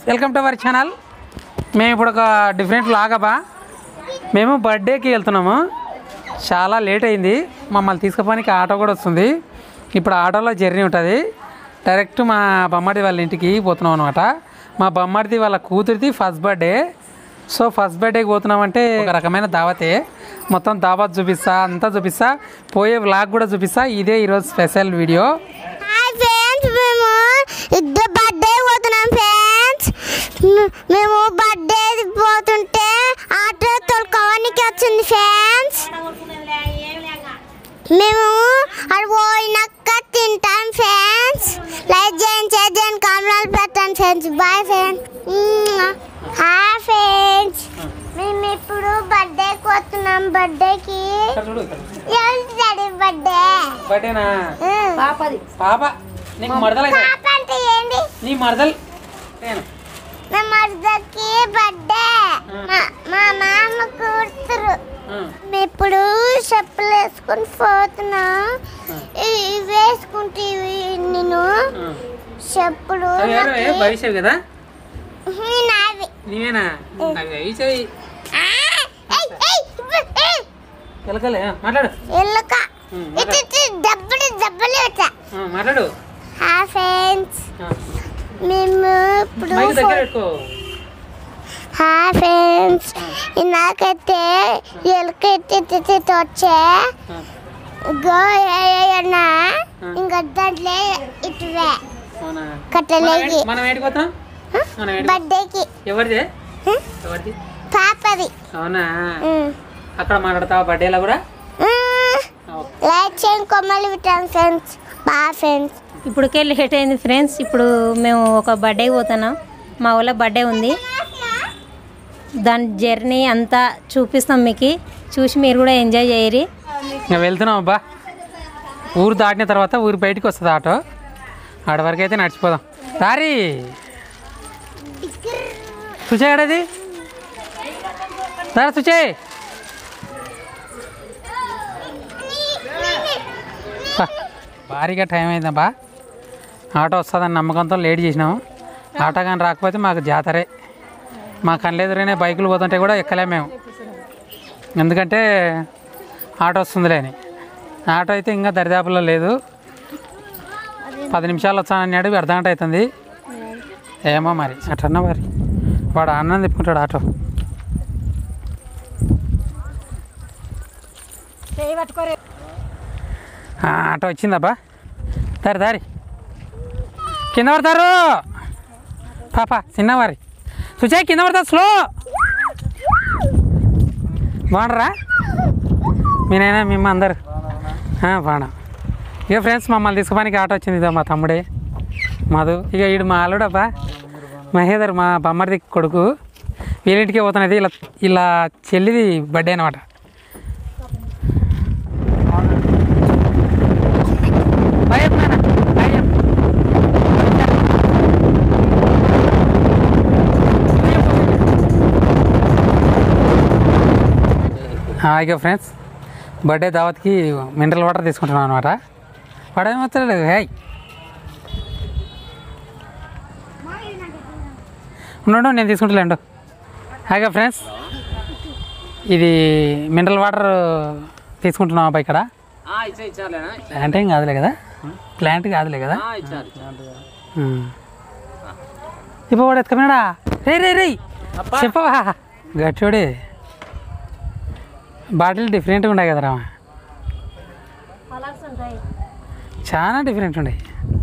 Welcome to our channel మేము ఇప్పుడు ఒక డిఫరెంట్ లాగబా మేము బర్త్డేకి వెళ్తున్నాము చాలా లేట్ అయింది మమ్మల్ని తీసుకుపోనికి ఆటో కూడా వస్తుంది ఇప్పుడు ఆటోలో జర్నీ ఉంటుంది డైరెక్ట్ మా బొమ్మడి వాళ్ళ ఇంటికి పోతున్నాం అనమాట మా బొమ్మడిది వాళ్ళ కూతురిది ఫస్ట్ బర్త్డే సో ఫస్ట్ బర్త్డేకి పోతున్నామంటే ఒక రకమైన దావతే మొత్తం దావత్ చూపిస్తా అంతా చూపిస్తా పోయే వ్లాగ్ కూడా చూపిస్తా ఇదే ఈరోజు స్పెషల్ వీడియో హాయ్ ఫ్రెండ్స్ మేము ఇద్దరు బర్త్డే పోతున్నాం ఫ్రెండ్స్ మేము బర్త్డే పోతుంటే ఆటో తొలకోవడానికి వచ్చింది ఫ్రెండ్స్ మేము అది పోయినాక తింటాం ఫ్రెండ్స్ లైక్ చేయండి షేర్ చేయండి కామెంట్లు పెట్టండి friends bye friends hi friends మేము ఇప్పుడు బర్త్డేకి పోతున్నాం బర్త్డేకి ఎవరి బర్త్డే బర్త్డేనా పాపది పాప నీకు మరదలు అయితే పాప అంటే ఏంటి నీ మరదలు నేను నా మరదకి బర్త్డే మా- మా మామ కూతురు మేము ఇప్పుడు చెప్పులు వేసుకొని పోతున్నా ఇవి ఇవి వేసుకుంటే ఇవి నేను చెప్పులు అవి ఎవరు ఏ భవిష్యత్ కదా ఇవి నావి నీవేనా అవి అవి చెయ్యి ఆ, ఏయ్, ఏయ్, ఏయ్, ఎలకలే ఆ, మాట్లాడు ఎల్లుక ఉమ్, ఇటు ఇటు డబ్బులు డబ్బులు వచ్చా ఆ, మాట్లాడు హా ఫ్రెండ్స్ ఆ, మేము ఇప్పుడు మైక్ దగ్గర ఫో- పెట్టుకో హాయ్ ఫ్రెండ్స్ నాకైతే ఎలుక ఎత్తి వచ్చే ఆ, గో అన్నా ఇంకా దాంట్లో ఇటువే అవునా కట్టలేగి మనం ఏ- మనం ఏంటికి పోతాం మనం ఏంటి బర్త్డేకి ఎవరిది ఎవరిది పాపది అవునా అక్కడ మాట్లాడతావా బర్త్డేలో కూడా ఆ, ఓకే. లైక్ చేయండి కొమ్మలు విటాను ఫ్రెండ్స్ బా ఫ్రెండ్స్ ఇప్పటికే లేట్ అయింది ఫ్రెండ్స్ ఇప్పుడు మేము ఒక బర్త్డేకి పోతున్నాం మా ఊళ్ళో బర్త్డే ఉంది దాని జర్నీ అంతా చూపిస్తాం మీకు చూసి మీరు కూడా ఎంజాయ్ చేయరి ఇంకా వెళ్తున్నాం అబ్బా ఊరు దాటిన తర్వాత ఊరు బయటికి వస్తుంది ఆటో ఆడ వరకు అయితే నడిచిపోదాం సారీ సుచేయడది సరే సుచే భారీగా టైం అయిందబ్బా ఆటో వస్తుందని నమ్మకంతో లేట్ చేసినాము ఆటో కానీ రాకపోతే మాకు జాతరే మా కళ్ళెదురైన బైకులు పోతుంటే కూడా ఎక్కలే మేము ఎందుకంటే ఆటో వస్తుందిలే అని ఆటో అయితే ఇంకా దరిదాపులో లేదు పది నిమిషాలు వచ్చానన్నాడు అర్ధ గంట అవుతుంది ఏమో మరి అట్లన్నా మరి వాడు అన్నం తిప్పుకుంటాడు ఆటో ఆ, ఆటో వచ్చిందబ్బా దారి దారి కింద పడతారు పాప చిన్నవారి సుజయ్ కింద పడతారు స్లో బాగుండరా మీనైనా మేము అందరు ఆ, బాగున్నాం ఇక ఫ్రెండ్స్ మమ్మల్ని తీసుకోవడానికి ఆటో వచ్చింది ఇదో మా తమ్ముడే మధు ఇక ఈడు మా అల్లుడబ్బా మహేదర్ మా బొమ్మడిది కొడుకు వీళ్ళింటికి పోతున్నది ఇలా ఇలా చెల్లిది బర్త్డే అనమాట భయం నాన్న, భయం. ఆ, ఇక ఫ్రెండ్స్ బర్త్డే దావత్కి మినరల్ వాటర్ తీసుకుంటున్నాం అనమాట వాడేమవుతాడు హేయ్ ఉండు నేను తీసుకుంటలేండు హాయిగా ఫ్రెండ్స్ ఇది మినరల్ వాటర్ తీసుకుంటున్నాం అబ్బాయి ఇక్కడ ప్లాంట్ ఏం కాదులే కదా ప్లాంట్ కాదులే కదా ఉమ్. ఇప్పుడు వాడు ఎత్తుకున్నాడా రే రే రే చెప్పవా గట్టోడే బాటిల్ డిఫరెంట్గా ఉన్నాయి కదరా చాలా డిఫరెంట్ ఉన్నాయి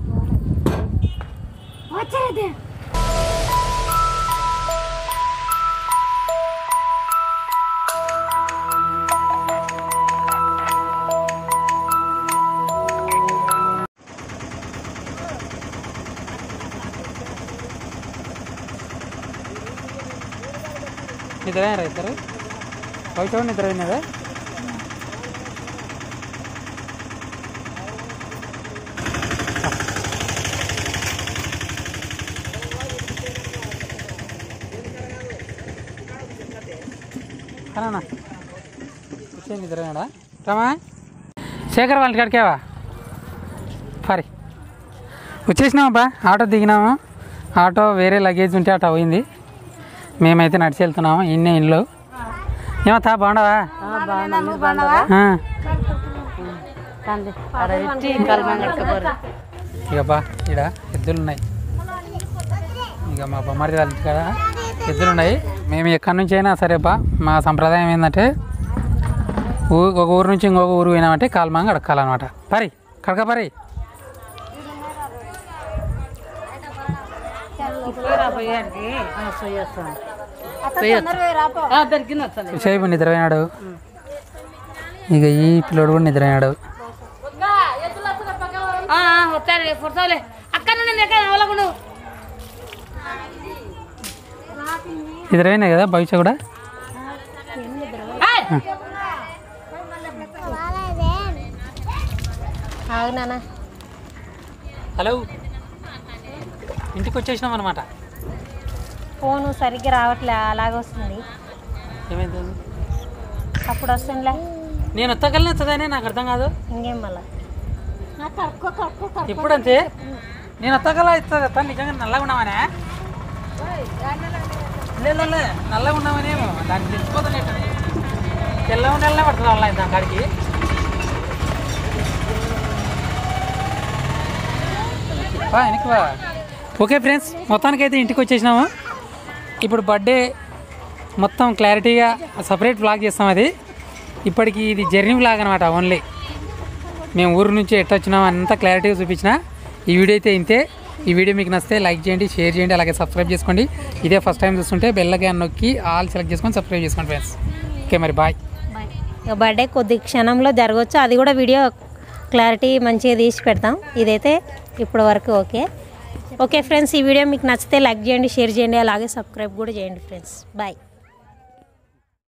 నిద్ర ఇద్దరు వైట్ నిద్ర విన్నదే అన్నా వచ్చేయండి నిద్రనాడా రమా శేఖర్ వాళ్ళ కాడికేవా ఫరి వచ్చేసినామబ్బా ఆటో దిగినాము ఆటో వేరే లగేజ్ ఉంటే అటు పోయింది మేమైతే నడిచి వెళ్తున్నాము ఇన్నే ఇంట్లో ఏమత్తా బాగుండవా ఆ. ఇక బా ఇక్కడ ఎద్దులు ఉన్నాయి ఇక మా బొమ్మడి వాళ్ళ ఇంటికాడ ఎద్దులు ఉన్నాయి మేము ఎక్కడి నుంచి అయినా సరే బా మా సంప్రదాయం ఏంటంటే ఊ ఒక ఊరు నుంచి ఇంకొక ఊరు పోయినామంటే కాల్మంగా అడకాలన్నమాట పరి కడక పరి సేపు నిద్రపోయినాడు ఇక ఈ పిల్లోడు కూడా నిద్రపోయినాడు నిద్రపోయినాయి కదా భవిష్య కూడా ఆగు నాన్న హలో ఇంటికి వచ్చేసినాం అనమాట ఫోను సరిగ్గా రావట్లే అలాగే వస్తుంది ఏమైంది అప్పుడు వస్తుందిలే నేను వస్తగలను వస్తుందనే నాకు అర్థం కాదు ఇంకేం మళ్ళా ఇప్పుడంతే నేను వస్తగల ఇస్తా నిజంగా నల్లగా ఉన్నామనే లే, లే, లే, నల్లగా ఉన్నామనేమో దాన్ని తెలిసిపోతాను తెల్లగా నెలనే పడుతుంది వాళ్ళ దాని కాడికి బా వెనక్కి బా ఓకే ఫ్రెండ్స్ మొత్తానికి అయితే ఇంటికి వచ్చేసినాము ఇప్పుడు బర్త్డే మొత్తం క్లారిటీగా సపరేట్ వ్లాగ్ చేస్తాం అది ఇప్పటికి ఇది జర్నీ వ్లాగ్ అనమాట ఓన్లీ మేము ఊరు నుంచి ఎట్ట వచ్చినాం అంతా క్లారిటీగా చూపించిన ఈ వీడియో అయితే ఇంతే ఈ వీడియో మీకు నచ్చితే లైక్ చేయండి షేర్ చేయండి అలాగే సబ్స్క్రైబ్ చేసుకోండి ఇదే ఫస్ట్ టైం చూస్తుంటే బెల్ ఐకాన్ నొక్కి ఆల్ సెలెక్ట్ చేసుకొని సబ్స్క్రైబ్ చేసుకోండి ఫ్రెండ్స్ ఓకే మరి బాయ్ ఇక బర్త్డే కొద్ది క్షణంలో జరగవచ్చు అది కూడా వీడియో క్లారిటీ మంచిగా తీసి పెడతాం ఇదైతే ఇప్పటి వరకు ఓకే ఓకే ఫ్రెండ్స్ ఈ వీడియో మీకు నచ్చితే లైక్ చేయండి షేర్ చేయండి అలాగే సబ్స్క్రైబ్ కూడా చేయండి ఫ్రెండ్స్ బాయ్